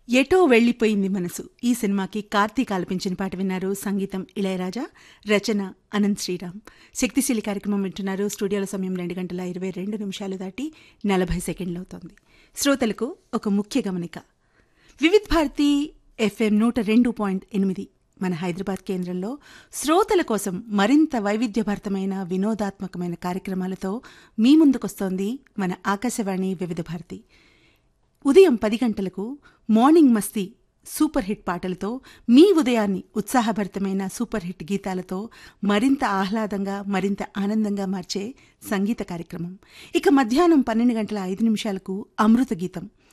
ఎటో వెళ్ళిపోయింది మనసు ఈ సినిమాకి కార్తీక్ ఆలపించిన పాట విన్నారు సంగీతం ఇళయరాజా రచన అనంత్ శ్రీరామ్ శక్తిశీలి కార్యక్రమం వింటున్నారు స్టూడియోల సమయం రెండు గంటల ఇరవై రెండు నిమిషాలు దాటి నలభై సెకండ్లు అవుతోంది శ్రోతలకు ఒక ముఖ్య గమనిక వివిధ్ భారతి ఎఫ్ఎం నూట రెండు పాయింట్ ఎనిమిది మన హైదరాబాద్ కేంద్రంలో శ్రోతల కోసం మరింత వైవిధ్యభరితమైన వినోదాత్మకమైన కార్యక్రమాలతో మీ ముందుకొస్తోంది మన ఆకాశవాణి వివిధ భారతి ఉదయం పది గంటలకు మార్నింగ్ మస్తీ సూపర్ హిట్ పాటలతో మీ ఉదయాన్ని ఉత్సాహభరితమైన సూపర్ హిట్ గీతాలతో మరింత ఆహ్లాదంగా మరింత ఆనందంగా మార్చే సంగీత కార్యక్రమం ఇక మధ్యాహ్నం పన్నెండు గంటల ఐదు నిమిషాలకు అమృత గీతం